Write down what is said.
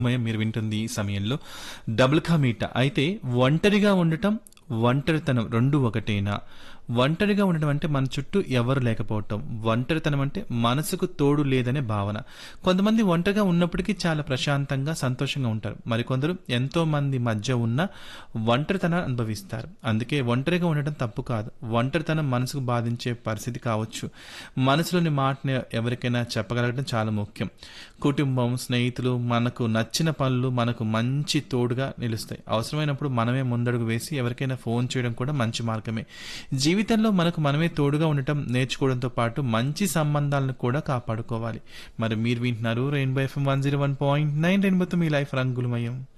మయం మీరు వింటుంది ఈ సమయంలో డబుల్ కా మీట అయితే ఒంటరిగా ఉండటం ఒంటరితనం రెండు ఒకటేనా ఒంటరిగా ఉండడం అంటే మన చుట్టూ ఎవరు లేకపోవటం ఒంటరితనం అంటే మనసుకు తోడు లేదనే భావన కొంతమంది ఒంటరిగా ఉన్నప్పటికీ చాలా ప్రశాంతంగా సంతోషంగా ఉంటారు మరికొందరు ఎంతో మంది మధ్య ఉన్న ఒంటరితనాన్ని అనుభవిస్తారు అందుకే ఒంటరిగా ఉండటం తప్పు కాదు ఒంటరితనం మనసుకు బాధించే పరిస్థితి కావచ్చు మనసులోని మాటని ఎవరికైనా చెప్పగలగడం చాలా ముఖ్యం కుటుంబం స్నేహితులు మనకు నచ్చిన పనులు మనకు మంచి తోడుగా నిలుస్తాయి అవసరమైనప్పుడు మనమే ముందడుగు వేసి ఎవరికైనా ఫోన్ చేయడం కూడా మంచి మార్గమే జీవితంలో మనకు మనమే తోడుగా ఉండటం నేర్చుకోవడంతో పాటు మంచి సంబంధాలను కూడా కాపాడుకోవాలి మరి మీరు వింటున్నారు rainbow F M one zero one point nine రెయిన్బోతో మీ లైఫ్ రంగులమయం